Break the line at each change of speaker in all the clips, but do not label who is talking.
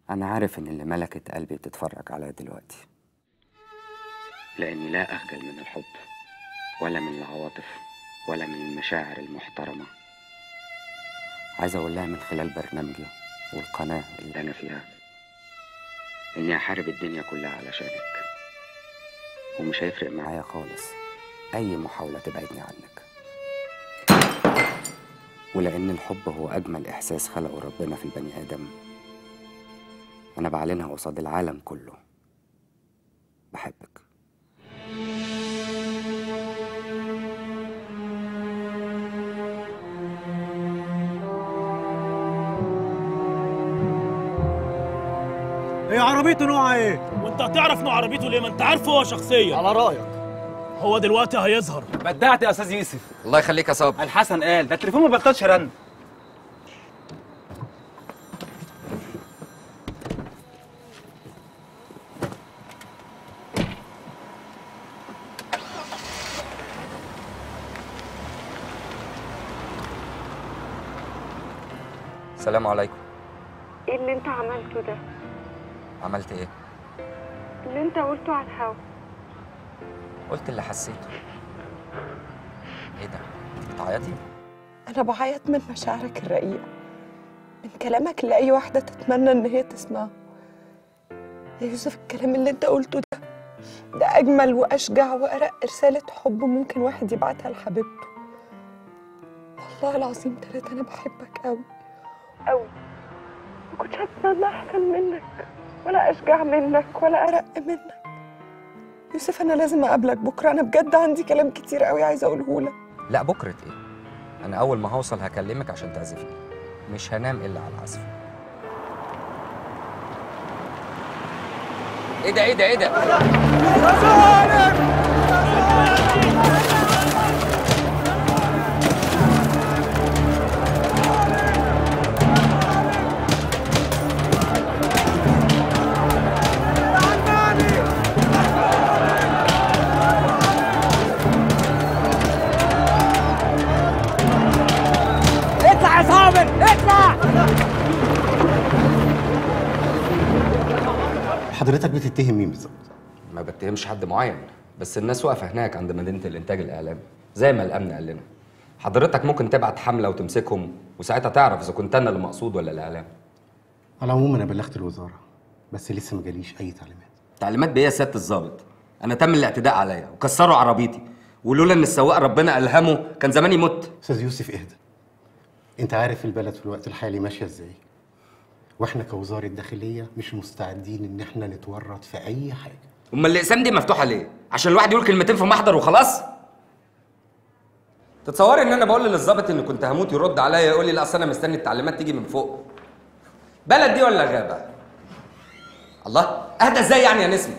أنا عارف إن اللي ملكت قلبي بتتفرج عليا دلوقتي لأني لا أخجل من الحب ولا من العواطف ولا من المشاعر المحترمة عايز أقول لها من خلال برنامجي والقناة اللي أنا فيها إني أحارب الدنيا كلها علشانك ومش هيفرق معايا خالص أي محاولة تبعدني عنك ولأن الحب هو أجمل إحساس خلقه ربنا في البني آدم أنا بعلنها قصاد العالم كله بحبك
هي عربيته نوعها ايه؟
وانت هتعرف نوع عربيته ليه ما انت عارفه هو شخصيا
على رايك
هو دلوقتي هيظهر
بدعت يا استاذ يوسف
الله يخليك يا صابر
الحسن قال ده التليفون ما بطلش رن
السلام عليكم
ايه اللي انت عملته ده
عملت إيه؟
اللي انت قلته على الهوا
قلت اللي حسيته إيه ده؟ أنت بتعيطي؟
انا بعيط من مشاعرك الرقيقه من كلامك اللي اي واحده تتمنى ان هي تسمعه يا يوسف الكلام اللي انت قلته ده ده اجمل واشجع وارق رساله حب ممكن واحد يبعتها لحبيبته والله العظيم تلاتة انا بحبك قوي قوي ما كنتش هتمنى احسن منك ولا اشجع منك ولا ارق منك يوسف انا لازم اقابلك بكره انا بجد عندي كلام كتير قوي عايزه اقوله لك
لا بكرة إيه؟ أنا أول ما هوصل هكلمك عشان تعزفني مش هنام إلا على العزف إيه ده إيه ده إيه ده؟
اطلع يا صابر اطلع
حضرتك بتتهم مين بالظبط؟
ما بتهمش حد معين بس الناس واقفة هناك عند مدينة الإنتاج الإعلامي زي ما الأمن قال لنا حضرتك ممكن تبعت حملة وتمسكهم وساعتها تعرف إذا كنت أنا اللي مقصود ولا الإعلام
على العموم انا بلغت الوزاره بس لسه ما جاليش اي تعليمات
تعليمات بإيه يا سيادة الظابط؟ أنا تم الاعتداء عليا وكسروا عربيتي ولولا إن السواق ربنا ألهمه كان زماني مت
استاذ يوسف اهدى انت عارف البلد في الوقت الحالي ماشيه ازاي واحنا كوزاره داخليه مش مستعدين ان احنا نتورط في اي حاجه
أمال الأقسام دي مفتوحة ليه؟ عشان الواحد يقول كلمتين في محضر وخلاص؟ تتصوري إن أنا بقول للظابط إن كنت هموت يرد عليا يقول لي لا أصل أنا مستني التعليمات تيجي من فوق بلد دي ولا غابة؟ الله أهدى إزاي يعني يا نسمة؟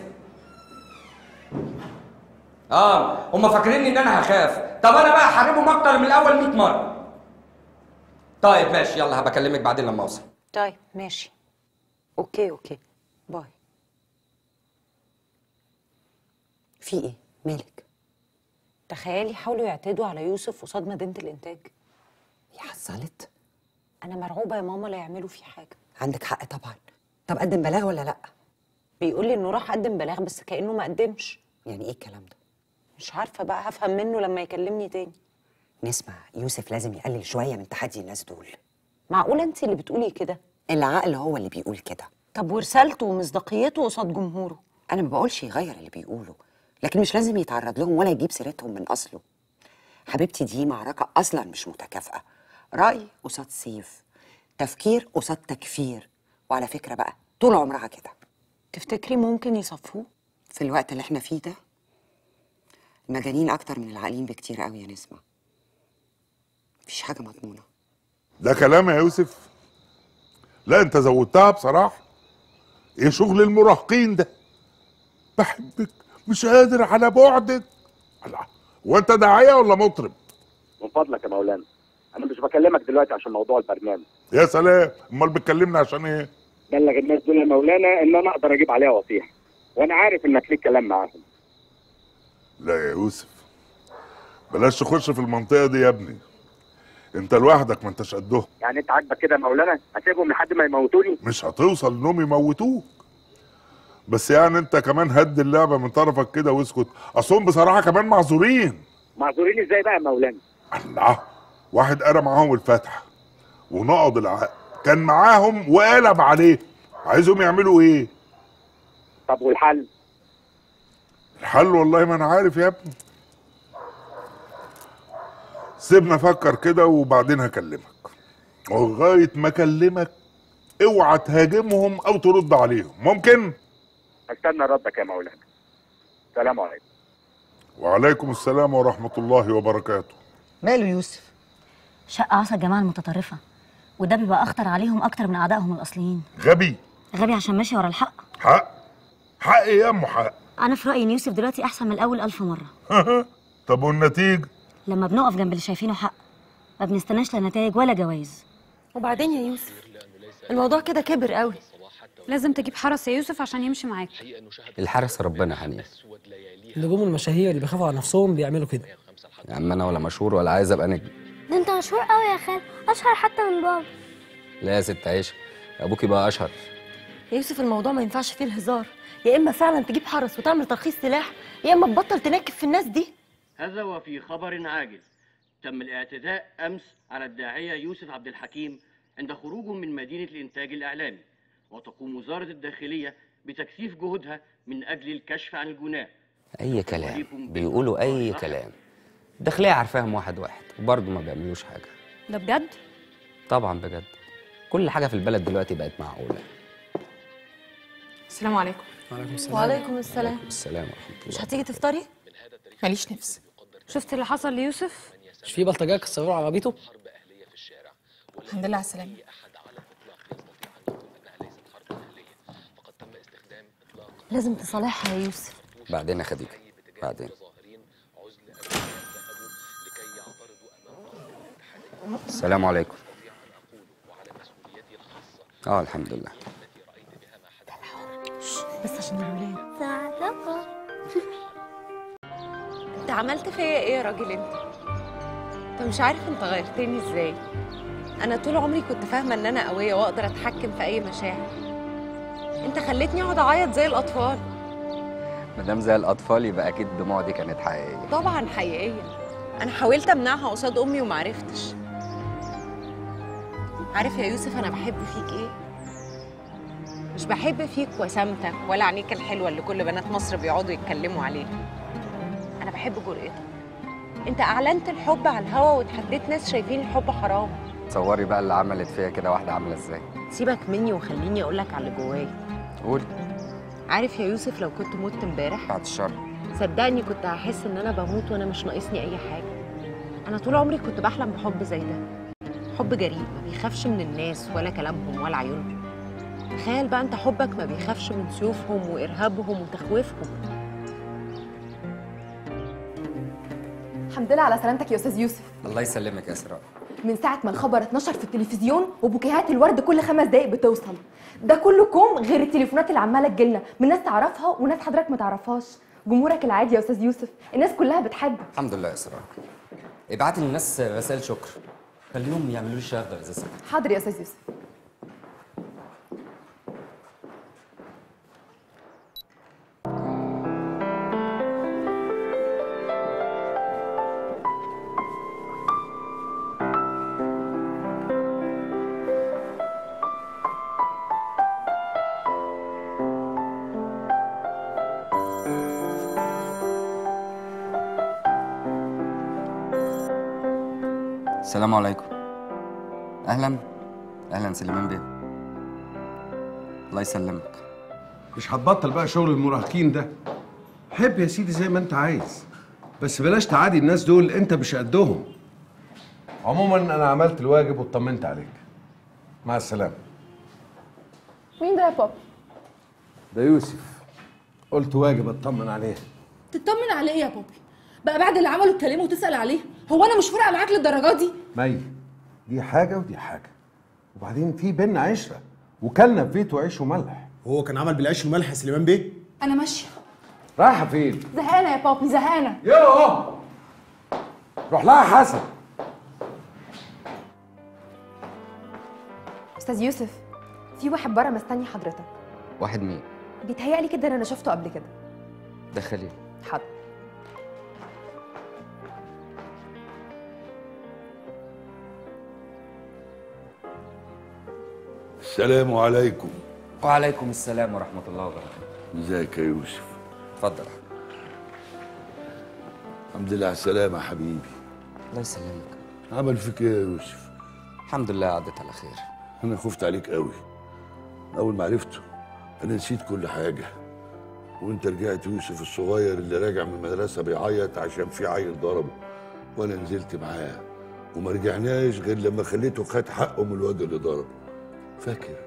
آه هما فاكريني إن أنا هخاف طب أنا بقى هحاربهم أكتر من الأول 100 مرة طيب ماشي يلا هبقى أكلمك بعدين لما أوصل
طيب ماشي اوكي اوكي باي في ايه مالك تخيلي حاولوا يعتدوا على يوسف قصاد مدينه الانتاج
هي حصلت
انا مرعوبه يا ماما لا يعملوا فيه حاجه
عندك حق طبعا طب قدم بلاغ ولا لا
بيقول لي انه راح قدم بلاغ بس كانه ما قدمش
يعني ايه الكلام ده
مش عارفه بقى هفهم منه لما يكلمني تاني
نسمع يوسف لازم يقلل شويه من تحدي الناس دول
معقوله انت اللي بتقولي كده
العقل هو اللي بيقول كده
طب ورسالته ومصداقيته قصاد جمهوره
انا ما بقولش يغير اللي بيقوله لكن مش لازم يتعرض لهم ولا يجيب سيرتهم من اصله حبيبتي دي معركه اصلا مش متكافئه راي قصاد سيف تفكير قصاد تكفير وعلى فكره بقى طول عمرها كده
تفتكري ممكن يصفوه
في الوقت اللي احنا فيه ده المجانين اكتر من العاقلين بكتير قوي يا نسمه مفيش حاجه مضمونه
ده كلام يا يوسف لا انت زودتها بصراحه ايه شغل المراهقين ده بحبك مش قادر على بعدك الله وانت داعيه ولا مطرب
من فضلك يا مولانا انا مش بكلمك دلوقتي عشان موضوع البرنامج
يا سلام امال بتكلمني عشان ايه
بلغ الناس دول يا مولانا ان انا اقدر اجيب عليها وصيحه وانا عارف انك ليك كلام معاهم
لا يا يوسف بلاش تخش في المنطقه دي يا ابني انت لوحدك ما انتش قدهم
يعني انت عاجبك كده يا مولانا هسيبهم لحد ما يموتوني
مش هتوصل انهم يموتوك بس يعني انت كمان هد اللعبه من طرفك كده واسكت اصلهم بصراحه كمان معذورين
معذورين ازاي بقى يا مولانا
الله واحد قرا معاهم الفاتحه ونقض العقد كان معاهم وقلب عليه عايزهم يعملوا ايه
طب والحل
الحل والله ما انا عارف يا ابني سيبنا افكر كده وبعدين هكلمك ولغايه ما اكلمك اوعى تهاجمهم او ترد عليهم ممكن
استنى ردك يا مولانا سلام عليكم
وعليكم السلام ورحمه الله وبركاته
ماله يوسف
شق عصا الجماعة المتطرفة وده بيبقى أخطر عليهم أكتر من أعدائهم الأصليين
غبي
غبي عشان ماشي ورا الحق
حق حق ايه يا ام حق
أنا في رأيي إن يوسف دلوقتي أحسن من الأول ألف مرة
طب والنتيجه
لما بنقف جنب اللي شايفينه حق ما بنستناش لا نتائج ولا جوائز
وبعدين يا يوسف الموضوع كده كبر قوي لازم تجيب حرس يا يوسف عشان يمشي معاك
الحارس ربنا حنيف
النجوم المشاهير اللي بيخافوا على نفسهم بيعملوا كده
يا عم انا ولا مشهور ولا عايز ابقى نجم
ده انت مشهور قوي يا خال اشهر حتى من بابا
لا يا ست عيشه ابوكي بقى اشهر
يا يوسف الموضوع ما ينفعش فيه الهزار يا اما فعلا تجيب حرس وتعمل ترخيص سلاح يا اما تبطل تنكب في الناس دي
هذا وفي خبر عاجل تم الاعتداء أمس على الداعية يوسف عبد الحكيم عند خروجه من مدينة الإنتاج الإعلامي وتقوم وزارة الداخلية بتكثيف جهودها من أجل الكشف عن الجناه
اي كلام بيقولوا اي كلام الداخليه عارفاهم واحد واحد وبرضه ما بيعملوش حاجه
ده بجد
طبعا بجد كل حاجه في البلد دلوقتي بقت معقوله
السلام عليكم
وعليكم السلام
وعليكم السلام
السلام ورحمه الله
مش هتيجي تفطري
ماليش نفس
شفت اللي حصل ليوسف
مش في بلطجيه كسروا عربيته
الحمد لله على السلامه لازم تصالحها يا يوسف
بعدين يا خديجه بعدين السلام عليكم اه الحمد لله
بس عشان الولاد
ساعتكم
انت عملت فيا ايه يا راجل انت انت مش عارف انت غيرتني ازاي انا طول عمري كنت فاهمه ان انا قويه واقدر اتحكم في اي مشاعر انت خليتني اقعد اعيط زي الاطفال
ما دام زي الاطفال يبقى اكيد الدموع دي كانت حقيقيه
طبعا حقيقيه انا حاولت امنعها قصاد امي ومعرفتش عارف يا يوسف انا بحب فيك ايه مش بحب فيك وسامتك ولا عينيك الحلوه اللي كل بنات مصر بيقعدوا يتكلموا عليها انا بحب جرأتك انت اعلنت الحب على الهوا وتحديت ناس شايفين الحب حرام
تصوري بقى اللي عملت فيا كده واحده عامله ازاي
سيبك مني وخليني اقولك على اللي جوايا
قولي
عارف يا يوسف لو كنت مت امبارح
بعد الشر
صدقني كنت هحس ان انا بموت وانا مش ناقصني اي حاجه انا طول عمري كنت بحلم بحب زي ده حب جريء ما بيخافش من الناس ولا كلامهم ولا عيونهم تخيل بقى انت حبك ما بيخافش من سيوفهم وارهابهم وتخويفهم
الحمد لله على سلامتك يا استاذ يوسف
الله يسلمك يا اسراء
من ساعه ما الخبر اتنشر في التلفزيون وبوكيهات الورد كل خمس دقايق بتوصل ده كله كوم غير التليفونات اللي عماله تجيلنا من ناس تعرفها وناس حضرتك ما تعرفهاش جمهورك العادي يا استاذ يوسف الناس كلها بتحبك
الحمد لله يا اسراء ابعتي للناس رسائل شكر خليهم يعملوا لي شغل اساسا
حاضر يا استاذ يوسف
السلام عليكم اهلا اهلا سليمان بيه الله يسلمك
مش هتبطل بقى شغل المراهقين ده حب يا سيدي زي ما انت عايز بس بلاش تعادي الناس دول انت مش قدهم عموما انا عملت الواجب واطمنت عليك مع السلامه
مين ده يا بابا
ده يوسف قلت واجب اطمن عليه
تطمن على ايه يا بابي بقى بعد اللي عمله تكلمه وتسال عليه هو انا مش فارقه معاك للدرجه دي
مي دي حاجه ودي حاجه وبعدين في بينا عشره وكلنا في بيته عيش وملح
هو كان عمل بالعيش والملح يا سليمان بيه
انا ماشيه
رايحه فين
زهقانه يا بابي زهقانه
يوه روح لها حسن
استاذ يوسف في واحد بره مستني حضرتك
واحد مين
بيتهيألي كده ان انا شفته قبل كده
دخلي
حاضر
السلام عليكم
وعليكم السلام ورحمة الله وبركاته
ازيك يا يوسف
اتفضل
الحمد لله على السلامة يا حبيبي
الله يسلمك
عمل فيك ايه يا يوسف
الحمد لله عدت على خير
انا خفت عليك قوي اول ما عرفته انا نسيت كل حاجة وانت رجعت يوسف الصغير اللي راجع من المدرسة بيعيط عشان في عيل ضربه وانا نزلت معاه وما رجعناش غير لما خليته خد حقه من الواد اللي ضربه فاكر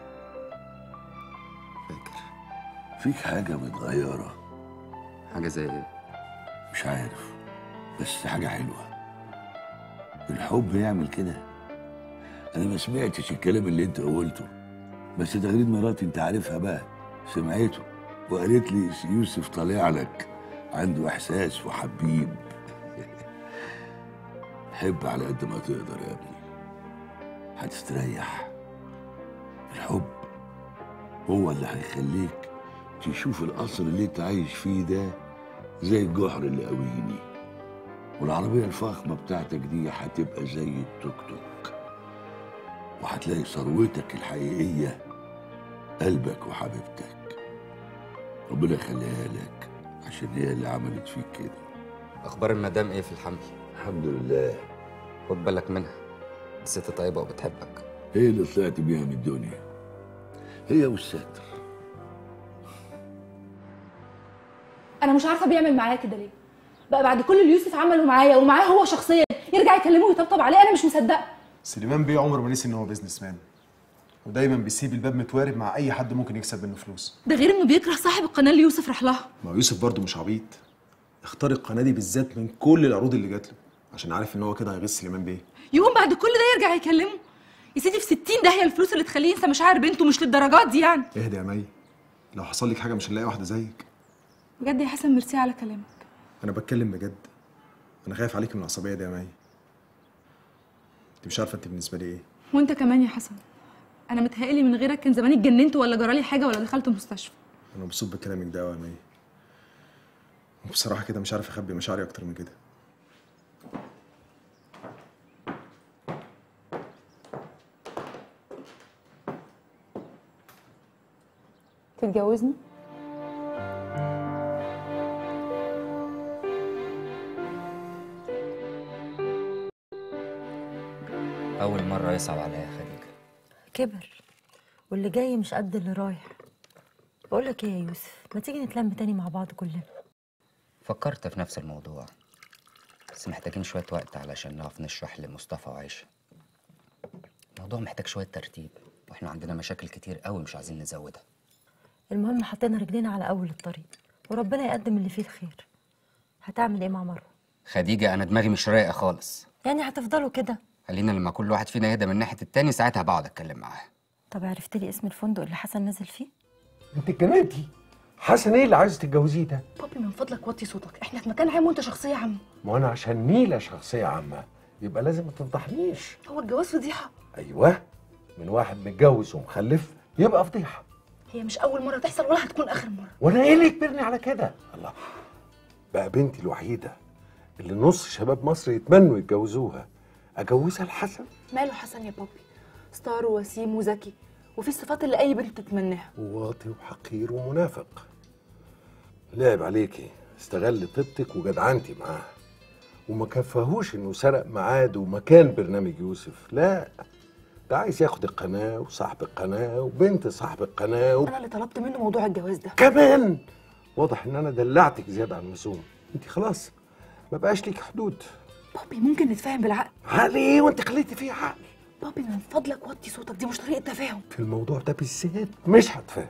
فاكر فيك حاجة متغيرة
حاجة زي ايه؟
مش عارف بس حاجة حلوة الحب يعمل كده أنا ما سمعتش الكلام اللي أنت قلته بس تغريد مراتي أنت عارفها بقى سمعته وقالت لي يوسف طالع لك عنده إحساس وحبيب حب على قد ما تقدر يا ابني هتستريح الحب هو اللي هيخليك تشوف القصر اللي انت عايش فيه ده زي الجحر اللي قويني والعربية الفخمة بتاعتك دي هتبقى زي التوك توك وهتلاقي ثروتك الحقيقية قلبك وحبيبتك ربنا يخليها لك عشان هي اللي عملت فيك كده
أخبار المدام ايه في الحمل؟
الحمد لله
خد بالك منها الست طيبة وبتحبك
هي اللي طلعت بيها من الدنيا هي والستر
انا مش عارفه بيعمل معايا كده ليه بقى بعد كل اللي يوسف عمله معايا ومعاه هو شخصيا يرجع يكلمه ويطبطب عليه انا مش مصدقه
سليمان بيه عمره ما نسي ان هو بيزنس مان ودايما بيسيب الباب متوارب مع اي حد ممكن يكسب منه فلوس
ده غير انه بيكره صاحب القناه اللي يوسف راح لها
ما هو يوسف برضه مش عبيط اختار القناه دي بالذات من كل العروض اللي جات له عشان عارف ان هو كده هيغيظ سليمان بيه
يقوم بعد كل ده يرجع يكلمه يا سيدي في 60 داهيه الفلوس اللي تخليه ينسى مشاعر بنته مش للدرجات دي يعني
اهدى يا مي لو حصل لك حاجه مش هنلاقي واحده زيك
بجد يا حسن ميرسي على كلامك
انا بتكلم بجد انا خايف عليك من العصبيه دي يا مي انت مش عارفه انت بالنسبه لي ايه
وانت كمان يا حسن انا متهيألي من غيرك كان زماني اتجننت ولا جرالي حاجه ولا دخلت مستشفى
انا مبسوط بكلامك ده أوي يا مي وبصراحه كده مش عارف اخبي مشاعري اكتر من كده
تتجوزني
أول مرة يصعب عليا يا خديجة
كبر واللي جاي مش قد اللي رايح بقول لك ايه يا يوسف ما تيجي نتلم تاني مع بعض كلنا
فكرت في نفس الموضوع بس محتاجين شوية وقت علشان نعرف نشرح لمصطفى وعيشة الموضوع محتاج شوية ترتيب واحنا عندنا مشاكل كتير قوي مش عايزين نزودها
المهم حطينا رجلينا على اول الطريق وربنا يقدم اللي فيه الخير هتعمل ايه مع مروه
خديجة أنا دماغي مش رايقة خالص
يعني هتفضلوا كده
خلينا لما كل واحد فينا يهدى من ناحية التاني ساعتها بقعد أتكلم معاه
طب عرفت لي اسم الفندق اللي حسن نزل فيه
انت اتجننتي حسن ايه اللي عايز تتجوزيه ده
بابي من فضلك وطي صوتك احنا في مكان عام وانت شخصيه عامه
ما انا عشان نيله شخصيه عامه يبقى لازم ما تفضحنيش
هو الجواز فضيحه
ايوه من واحد متجوز ومخلف يبقى فضيحه
هي مش اول مره تحصل ولا هتكون اخر مره
وانا ايه اللي يجبرني على كده الله بقى بنتي الوحيده اللي نص شباب مصر يتمنوا يتجوزوها اجوزها لحسن
ماله حسن يا بابي ستار ووسيم وذكي وفي الصفات اللي اي بنت تتمناها
وواطي وحقير ومنافق لعب عليكي استغل طيبتك وجدعنتي معاه وما كفاهوش انه سرق ميعاد ومكان برنامج يوسف لا ده عايز ياخد القناه وصاحب القناه وبنت صاحب القناه و...
انا اللي طلبت منه موضوع الجواز ده
كمان واضح ان انا دلعتك زياده عن اللزوم انت خلاص ما بقاش ليك حدود
بابي ممكن نتفاهم بالعقل
عقل ايه وانت خليتي فيه عقل
بابي من فضلك وطي صوتك دي مش طريقه تفاهم
في الموضوع ده بالذات مش هتفاهم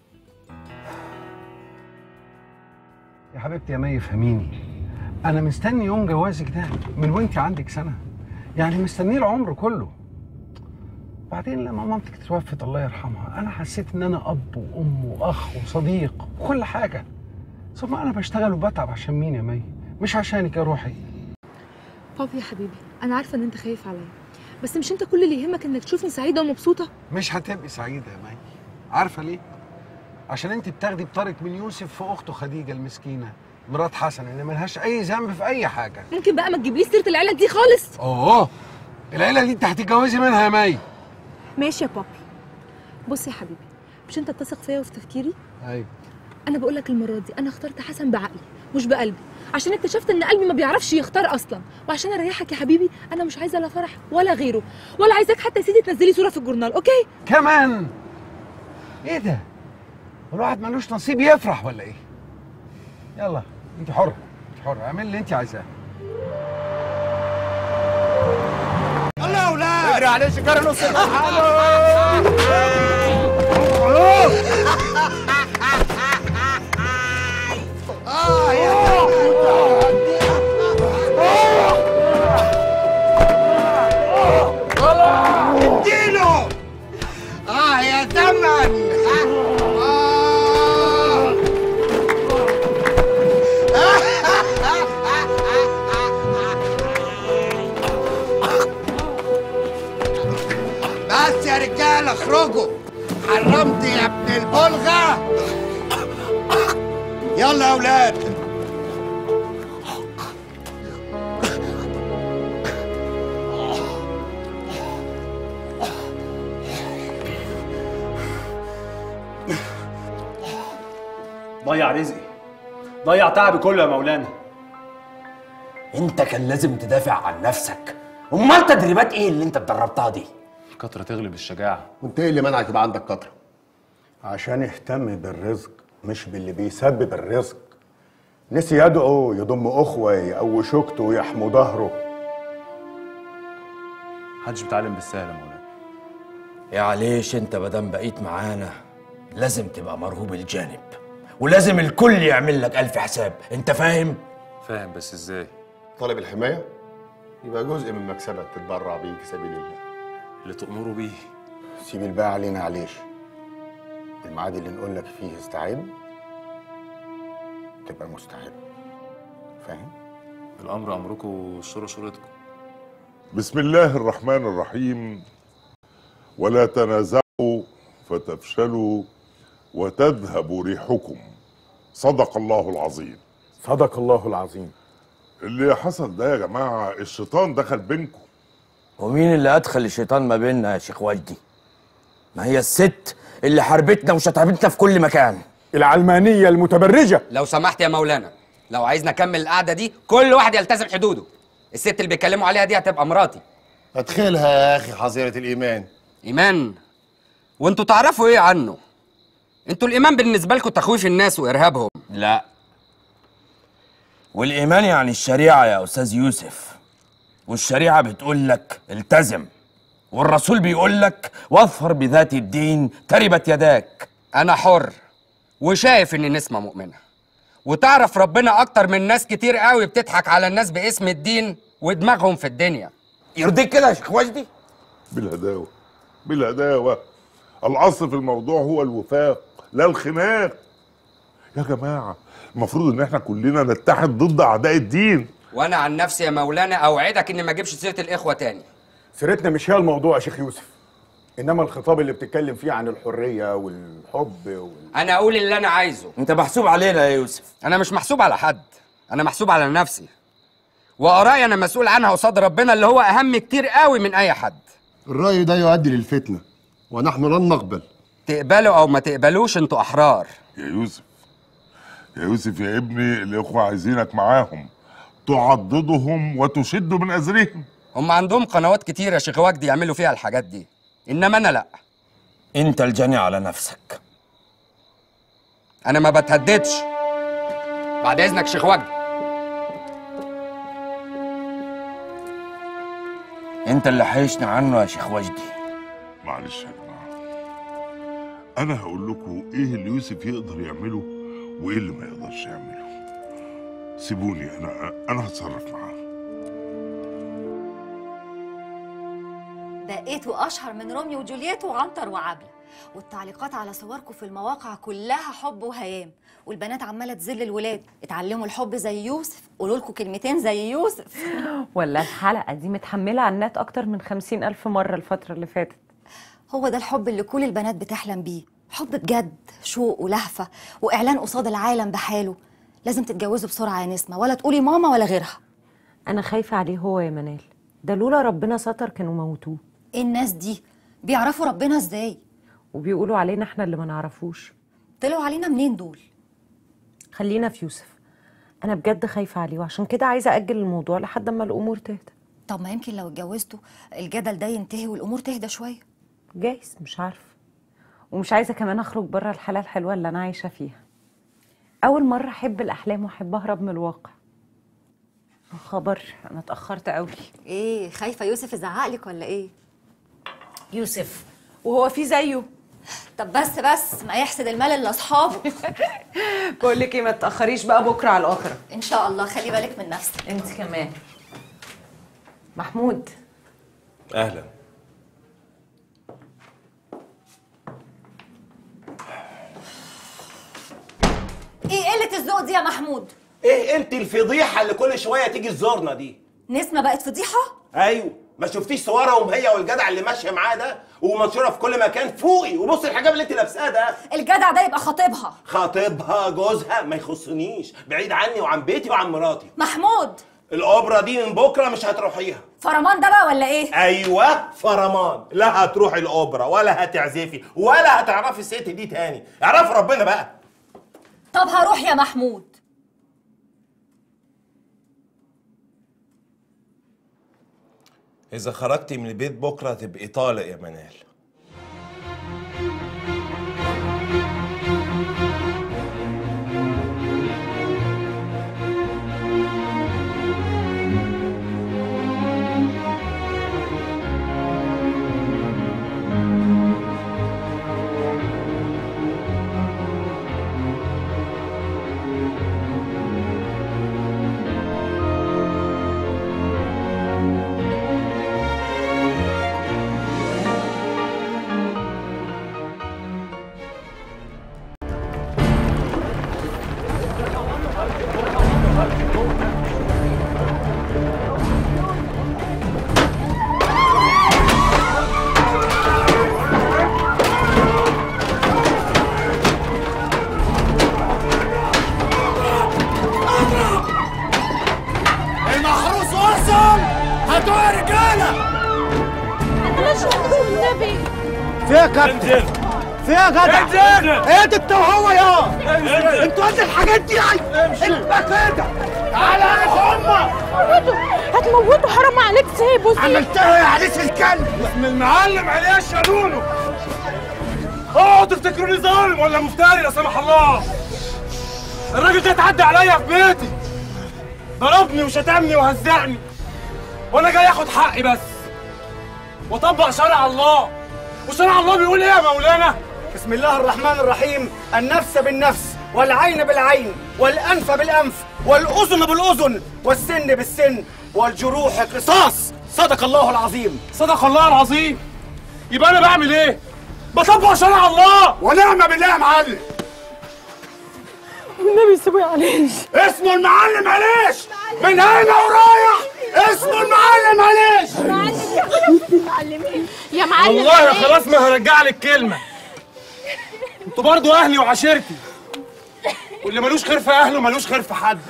يا حبيبتي يا مي فهميني انا مستني يوم جوازك ده من وانت عندك سنه يعني مستنيه العمر كله بعدين لما مامتك توفت الله يرحمها انا حسيت ان انا اب وام واخ وصديق وكل حاجه ثم انا بشتغل وبتعب عشان مين يا مي مش عشانك يا روحي
بابي يا حبيبي انا عارفه ان انت خايف عليا بس مش انت كل اللي يهمك انك تشوفني سعيده ومبسوطه
مش هتبقي سعيده يا مي عارفه ليه عشان انت بتاخدي بطارق من يوسف في اخته خديجه المسكينه مرات حسن اللي ملهاش اي ذنب في اي حاجه
ممكن بقى ما تجيبليش سيره العيله دي خالص
اوه العيله دي انت هتتجوزي منها يا مي
ماشي يا بابي بص يا حبيبي مش انت بتثق فيا وفي تفكيري
ايوه
انا بقول لك المره دي انا اخترت حسن بعقلي مش بقلبي عشان اكتشفت ان قلبي ما بيعرفش يختار اصلا وعشان اريحك يا حبيبي انا مش عايزه لا فرح ولا غيره ولا عايزاك حتى يا سيدي تنزلي صوره في الجورنال اوكي
كمان ايه ده الواحد ملوش نصيب يفرح ولا ايه يلا انت حره انت حره اعملي اللي انت عايزاه
يلا يا اولاد اجري عليه شكاره نص اه يا اديله اه يا زمن آه. بس يا رجاله اخرجوا حرمت يا ابن البلغه يلا يا اولاد
ضيع رزقي ضيع تعبي كله يا مولانا
انت كان لازم تدافع عن نفسك امال تدريبات ايه اللي انت اتدربتها دي
الكترة تغلب الشجاعة
وانت ايه اللي منعك يبقى عندك كتره عشان اهتم بالرزق مش باللي بيسبب الرزق نسي يدعو يضم اخوه يقوي شوكته ويحموا ظهره
محدش بيتعلم بالسهل يا مولانا
يا عليش انت مادام بقيت معانا لازم تبقى مرهوب الجانب ولازم الكل يعمل لك ألف حساب انت فاهم؟
فاهم بس ازاي
طالب الحمايه يبقى جزء من مكسبك تتبرع بيه في سبيل الله
اللي تأمروا بيه
سيب الباقي علينا عليش الميعاد اللي نقول لك فيه استعد تبقى مستعد فاهم
الأمر أمركم والشورى شورتكم
بسم الله الرحمن الرحيم ولا تنازعوا فتفشلوا وتذهب ريحكم صدق الله العظيم
صدق الله العظيم
اللي حصل ده يا جماعة الشيطان دخل بينكم
ومين اللي أدخل الشيطان ما بيننا يا شيخ وجدي؟ ما هي الست اللي حاربتنا وشتمتنا في كل مكان
العلمانية المتبرجة
لو سمحت يا مولانا لو عايز نكمل القعده دي كل واحد يلتزم حدوده الست اللي بيتكلموا عليها دي هتبقى مراتي
ادخلها يا اخي حظيره الايمان
ايمان وانتوا تعرفوا ايه عنه انتوا الايمان بالنسبه لكم تخويف الناس وارهابهم
لا والإيمان يعني الشريعة يا أستاذ يوسف والشريعة بتقول لك التزم والرسول بيقول لك واظفر بذات الدين تربت يداك
انا حر وشايف ان نسمه مؤمنه وتعرف ربنا اكتر من ناس كتير قوي بتضحك على الناس باسم الدين ودماغهم في الدنيا
يرضيك كده يا شيخ وجدي
بالهداوة بالهداوة الأصل في الموضوع هو الوفاق لا الخناق يا جماعة المفروض إن إحنا كلنا نتحد ضد أعداء الدين
وانا عن نفسي يا مولانا اوعدك اني ما اجيبش سيره الاخوه تاني
سيرتنا مش هي الموضوع يا شيخ يوسف انما الخطاب اللي بتتكلم فيه عن الحريه والحب وال...
انا اقول اللي انا عايزه
انت محسوب علينا يا يوسف
انا مش محسوب على حد انا محسوب على نفسي وارائي انا مسؤول عنها قصاد ربنا اللي هو اهم كتير قوي من اي حد
الراي ده يؤدي للفتنه ونحن لن نقبل
تقبلوا او ما تقبلوش انتوا احرار
يا يوسف يا يوسف يا ابني الإخوة عايزينك معاهم تعضدهم وتشد من أزرهم
هم عندهم قنوات كتير يا شيخ وجدي يعملوا فيها الحاجات دي انما انا لا
انت الجاني على نفسك
انا ما بتهددش بعد اذنك شيخ وجدي
انت اللي حيشنا عنه يا شيخ وجدي
معلش يا جماعة أنا هقول لكم إيه اللي يوسف يقدر يعمله وإيه اللي ما يقدرش يعمله سيبوني أنا أنا هتصرف معاه
بقيتوا اشهر من روميو وجولييت وعنتر وعبله
والتعليقات على صوركم في المواقع كلها حب وهيام والبنات عماله تذل الولاد اتعلموا الحب زي يوسف قولوا لكم كلمتين زي يوسف
ولا الحلقة دي متحملة على النت أكتر من خمسين ألف مرة الفترة اللي فاتت
هو ده الحب اللي كل البنات بتحلم بيه حب بجد شوق ولهفه واعلان قصاد العالم بحاله لازم تتجوزوا بسرعه يا نسمه ولا تقولي ماما ولا غيرها
أنا خايفة عليه هو يا منال ده لولا ربنا ستر كانوا موتوه
ايه الناس دي بيعرفوا ربنا ازاي
وبيقولوا علينا احنا اللي ما نعرفوش
طلعوا علينا منين دول
خلينا في يوسف أنا بجد خايفة عليه وعشان كده عايزة أجل الموضوع لحد ما الأمور تهدى
طب ما يمكن لو اتجوزتوا الجدل ده ينتهي والامور تهدى شويه
جايز مش عارفة ومش عايزة كمان أخرج بره الحالة الحلوة اللي أنا عايشة فيها أول مرة أحب الأحلام وأحب أهرب من الواقع يا خبر أنا اتأخرت قوي
ايه خايفه يوسف يزعقلك ولا ايه
يوسف وهو في زيه
طب بس بس ما يحسد المال لاصحابه
بقول لك ايه ما تاخريش بقى بكره على الاخره
ان شاء الله خلي بالك من نفسك
انت كمان محمود
اهلا
ايه قله الذوق دي يا محمود
ايه انت الفضيحه اللي كل شويه تيجي تزورنا دي
نسمه بقت فضيحه
ايوه ما شفتيش صورهم هي والجدع اللي ماشيه معاه ده ومنشوره في كل مكان فوقي وبص الحجاب اللي انت لابساه ده
الجدع ده يبقى خطيبها
خطيبها جوزها ما يخصنيش بعيد عني وعن بيتي وعن مراتي
محمود
الاوبرا دي من بكره مش هتروحيها
فرمان ده بقى ولا ايه
ايوه فرمان لا هتروحي الاوبرا ولا هتعزفي ولا هتعرفي الست دي تاني اعرفي ربنا بقى
طب هروح يا محمود
اذا خرجتي من البيت بكره تبقي طالق يا منال
المحروس وصل هاتوا يا رجاله
معلش والنبي
فيها كابتن فيها جدع
انزل.
ايه ده انت وهو يا
انزل.
انتوا قد الحاجات دي امشي انت كده تعالى يا امك
موتوا هتموتوا حرام عليك سيبه سيبه
عملتها يا عريس الكلب
اسم المعلم عليه شالونه اوعوا تفتكروني ظالم ولا مفتري لا سمح الله الراجل ده اتعدى عليا في بيتي ضربني وشتمني وهزقني وانا جاي اخد حقي بس واطبق شرع الله وشرع الله بيقول ايه يا مولانا
بسم الله الرحمن الرحيم النفس بالنفس والعين بالعين والأنف بالأنف والأذن بالأذن والسن بالسن والجروح قصاص صدق الله العظيم
صدق الله العظيم يبقى انا بعمل ايه بطبق شرع الله
ونعم بالله يا معلم
والنبي سيبه عليش
اسمه المعلم عليش من هنا ورايح اسمه المعلم عليش
معلمين يا معلم
والله
عليك.
خلاص ما هرجع لك كلمه انتوا برضو اهلي وعشيرتي واللي ملوش خير في اهله ملوش خير في حد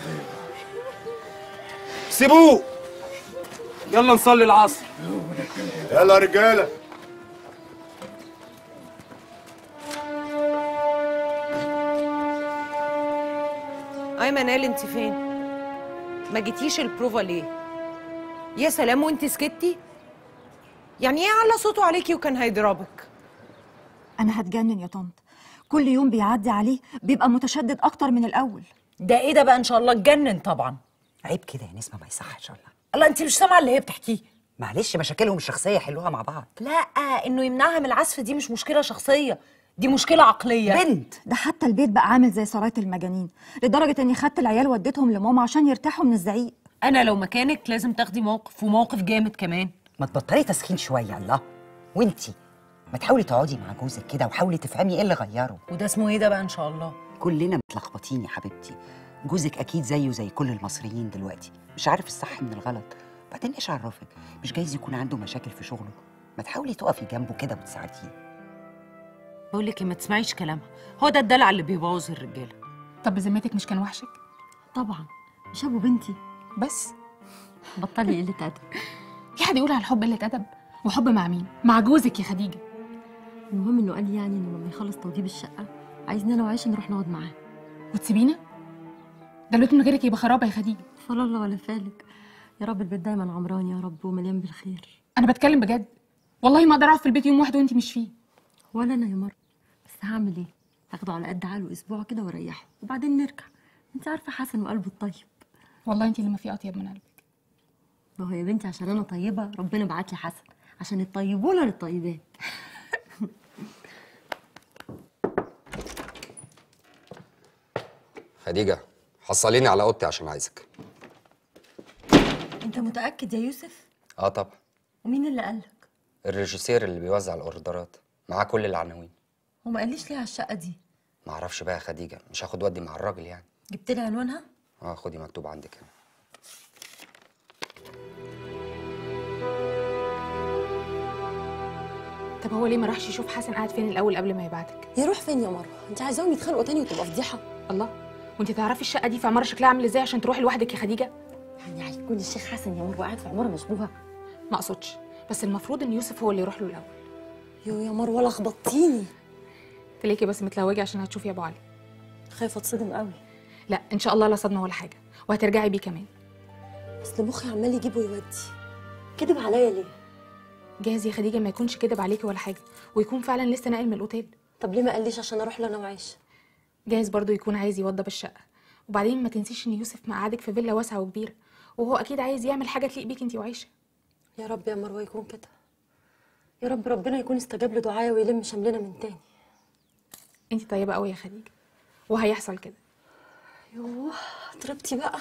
سيبوه يلا نصلي العصر
يلا يا رجاله
اي منال انت فين ما جيتيش البروفا ليه يا سلام وانت سكتي يعني ايه على صوته عليكي وكان هيضربك
انا هتجنن يا طنط كل يوم بيعدي عليه بيبقى متشدد اكتر من الاول
ده ايه ده بقى ان شاء الله اتجنن طبعا
عيب كده يا نسمه ما يصحش والله
الله انت مش سامعه اللي هي بتحكيه
معلش مشاكلهم الشخصيه حلوها مع بعض
لا انه يمنعها من العزف دي مش مشكله شخصيه دي مشكله عقليه
بنت
ده حتى البيت بقى عامل زي سرايه المجانين لدرجه اني خدت العيال وديتهم لماما عشان يرتاحوا من الزعيق
انا لو مكانك لازم تاخدي موقف وموقف جامد كمان
ما تبطلي تسخين شويه الله وانتي ما تحاولي تقعدي مع جوزك كده وحاولي تفهمي ايه اللي غيره
وده اسمه ايه ده بقى ان شاء الله
كلنا متلخبطين يا حبيبتي جوزك اكيد زيه زي كل المصريين دلوقتي مش عارف الصح من الغلط بعدين ايش عرفك مش جايز يكون عنده مشاكل في شغله ما تحاولي تقفي جنبه كده وتساعديه
بقول لك إيه، ما تسمعيش كلامها هو ده الدلع اللي بيبوظ الرجاله
طب بذمتك مش كان وحشك
طبعا مش ابو بنتي
بس
بطلي قله ادب
في حد يقول على الحب قله ادب وحب مع مين مع جوزك يا خديجه
المهم انه قال لي يعني انه لما يخلص توضيب الشقه عايزني انا وعيشه نروح نقعد معاه
وتسيبينا ده البيت من غيرك يبقى خرابه يا خديجه
فلا الله ولا فالك يا رب البيت دايما عمران يا رب ومليان بالخير
انا بتكلم بجد والله ما اقدر اقعد في البيت يوم واحد وانت مش فيه
ولا انا يا مر بس هعمل ايه هاخده على قد عقله اسبوع كده واريحه وبعدين نرجع انت عارفه حسن وقلبه الطيب
والله انت اللي ما في اطيب من قلبك
ما هو يا بنتي عشان انا طيبه ربنا بعت لي حسن عشان الطيبون للطيبات
خديجة حصليني على اوضتي عشان عايزك
انت متاكد يا يوسف
اه طبعا
ومين اللي قالك
الريجيسير اللي بيوزع الاوردرات معاه كل العناوين
هو ما قاليش ليه على الشقه دي
معرفش بقى يا خديجة مش هاخد ودي مع الراجل يعني
جبت لي عنوانها
اه خدي مكتوب عندك هنا
طب هو ليه ما راحش يشوف حسن قاعد فين الاول قبل ما يبعتك
يروح فين يا مروه انت عايزاهم يتخانقوا تاني وتبقى فضيحه
الله وانت تعرفي الشقه دي في عماره شكلها عامل ازاي عشان تروحي لوحدك يا خديجه
يعني هيكون الشيخ حسن يا مروه قاعد في عماره مشبوهه
ما اقصدش بس المفروض ان يوسف هو اللي يروح له الاول
يو يا مروه لخبطتيني
تلاقي بس متلوجه عشان هتشوفي ابو علي
خايفه اتصدم قوي
لا ان شاء الله لا صدمه ولا حاجه وهترجعي بيه كمان
اصل مخي عمال يجيب ويودي كدب عليا ليه
جاهز يا خديجه ما يكونش كدب عليكي ولا حاجه ويكون فعلا لسه ناقل من الاوتيل
طب ليه ما قاليش عشان اروح له انا وعيشه
جاهز برضو يكون عايز يوضب الشقه وبعدين ما تنسيش ان يوسف مقعدك في فيلا واسعه وكبيره وهو اكيد عايز يعمل حاجه تليق بيك انت وعيشه
يا رب يا مروه يكون كده يا رب ربنا يكون استجاب لدعايا ويلم شملنا من تاني
انت طيبه قوي يا خديجه وهيحصل كده
يوه طربتي بقى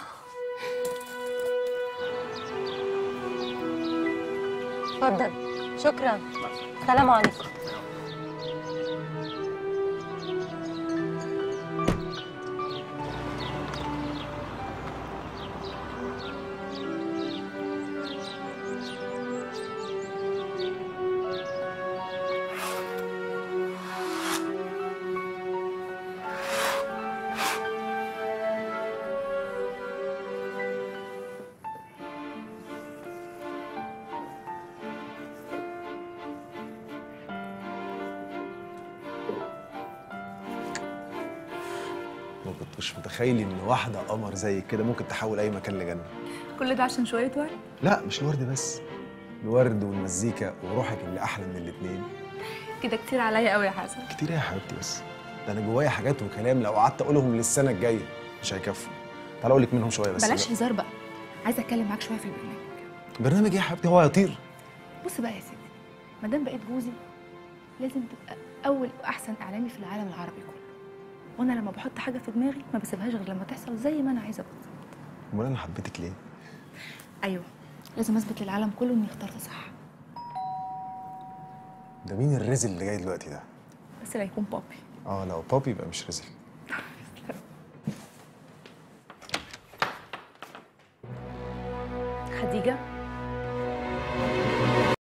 اتفضل شكرا سلام عليكم
ما كنتش متخيل ان واحده قمر زي كده ممكن تحول اي مكان لجنه
كل ده عشان شويه ورد
لا مش الورد بس الورد والمزيكا وروحك اللي احلى من الاتنين
كده كتير عليا قوي يا حسن
كتير يا حبيبتي بس ده انا جوايا حاجات وكلام لو قعدت اقولهم للسنه الجايه مش هيكفوا تعالى اقول لك منهم شويه بس
بلاش
لا.
هزار بقى عايزه اتكلم معاك شويه في البرنامج
برنامج ايه يا حبيبتي هو هيطير
بص بقى يا سيدي ما دام بقيت جوزي لازم تبقى اول واحسن اعلامي في العالم العربي كله وانا لما بحط حاجه في دماغي ما بسيبهاش غير لما تحصل زي ما انا عايزه بالظبط
امال انا حبيتك ليه
ايوه لازم اثبت للعالم كله اني اخترت صح
ده مين الرزل اللي جاي دلوقتي ده
بس لا يكون بابي
اه لو بابي يبقى مش رزل
خديجه